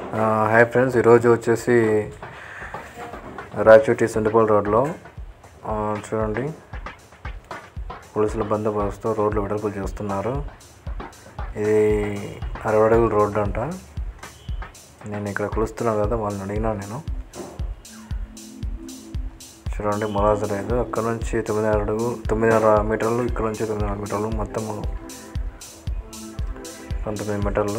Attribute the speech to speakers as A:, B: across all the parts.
A: hi friends ఈరోజు వచ్చేసి రాచోటి సుండిపల్ రోడ్లో ఆ, చూడండి పోలీసుల బందోబస్తు రోడ్లు వెడల్పు చేస్తున్నారు ఇది అరవై అడుగుల రోడ్డు అంట నేను ఇక్కడ కొలుస్తున్నాను కదా వాళ్ళని అడిగినాను నేను చూడండి మొలాజ లేదు అక్కడ నుంచి తొమ్మిదిన్నర అడుగు తొమ్మిదిన్నర మీటర్లు ఇక్కడ నుంచి తొమ్మిదిన్నర మీటర్లు మొత్తము పంతొమ్మిది మీటర్లు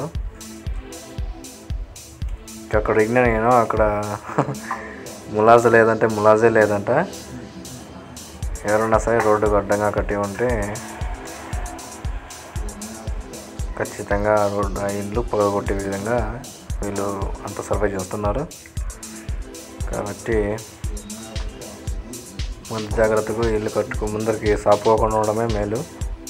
A: ఇంకా అక్కడ అడిగినా నేను అక్కడ ములాజ లేదంటే ములాజే లేదంట ఎవరన్నా సరే రోడ్డు అడ్డంగా కట్టి ఉంటే ఖచ్చితంగా రోడ్డు ఆ ఇల్లు పగలగొట్టే విధంగా వీళ్ళు అంత సర్వే చేస్తున్నారు కాబట్టి ముందు జాగ్రత్తకు ఇల్లు కట్టుకు ముందరికి సాపుకోకుండా ఉండడమే మేలు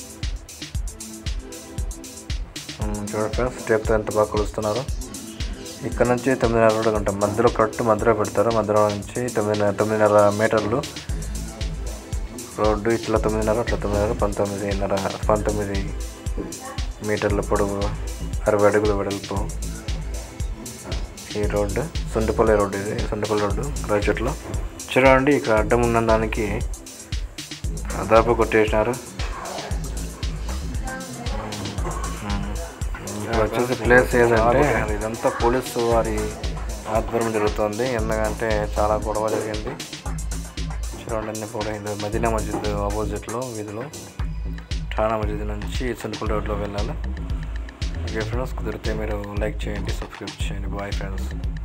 A: ఉమ్, చూడండి ఫ్రెండ్స్ స్టెప్ ఎంత బాగా కొలుస్తున్నారు ఇక్కడ నుంచి తొమ్మిదిన్నర రోడ్డు ఉంటాం మధ్యలో కరెక్ట్ మధ్యలో పెడతారు మధ్యలో నుంచి తొమ్మిదిన్నర తొమ్మిదిన్నర మీటర్లు రోడ్డు ఇట్లా తొమ్మిదిన్నర అట్లా తొమ్మిదిన్నర పంతొమ్మిదిన్నర పంతొమ్మిది మీటర్ల పొడవు అరవై అడుగుల వెడల్పు ఈ రోడ్డు సొంటిపల్లి రోడ్డు ఇది సొంటిపల్లి రోడ్డు రాజట్లో చూడండి ఇక్కడ అడ్డం ఉన్న దానికి దాపు కొట్టేసినారు ఇక్కడ వచ్చేసి ప్లేస్ ఏదంటే ఇదంతా పోలీసు వారి ఆధ్వర్యం జరుగుతుంది ఎందుకంటే చాలా గొడవ జరిగింది చూడండి అన్ని కూడా ఇది మదీనా మస్జిద్ ఆపోజిట్లో వీధిలో ఠానా మస్జిద్ నుంచి సొంతపల్లి రోడ్లో వెళ్ళాలి ఓకే ఫ్రెండ్స్ కుదిరితే మీరు లైక్ చేయండి సబ్స్క్రైబ్ చేయండి బాయ్ ఫ్రెండ్స్